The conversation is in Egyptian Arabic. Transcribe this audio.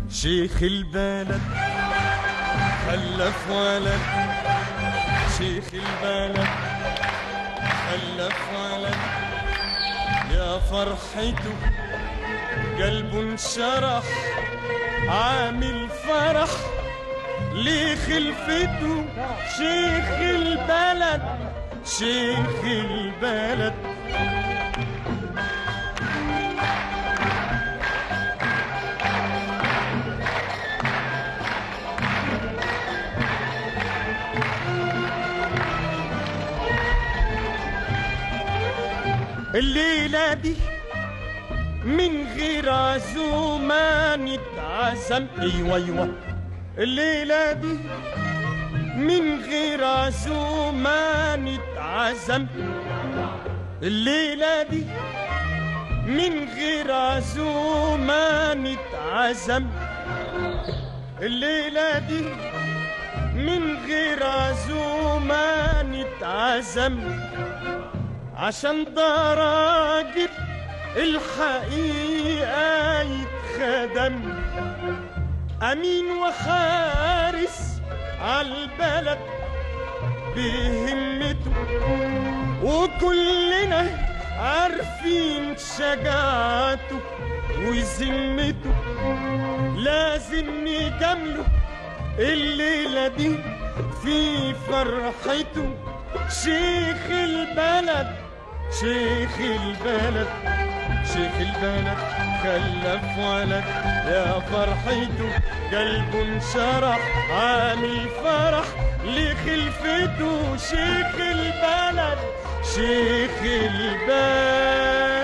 شيخ البلد خلف ولد شيخ البلد خلف ولد يا فرحته قلبه انشرح عامل فرح لخلفته شيخ البلد شيخ البلد الليلة دي من غير عزومة نتعزم ايوه ايوه الليلة دي من غير عزومة نتعزم الليلة دي من غير عزومة نتعزم الليلة دي من غير عزومة نتعزم عشان ده راجل الحقيقة يتخدم أمين وحارس عالبلد بهمته وكلنا عارفين شجاعته وذمته لازم نجامله الليلة دي في فرحته شيخ البلد شيخ البلد شيخ البلد خلف ولد يا فرحته قلبه انشرح عامل فرح لخلفته شيخ البلد شيخ البلد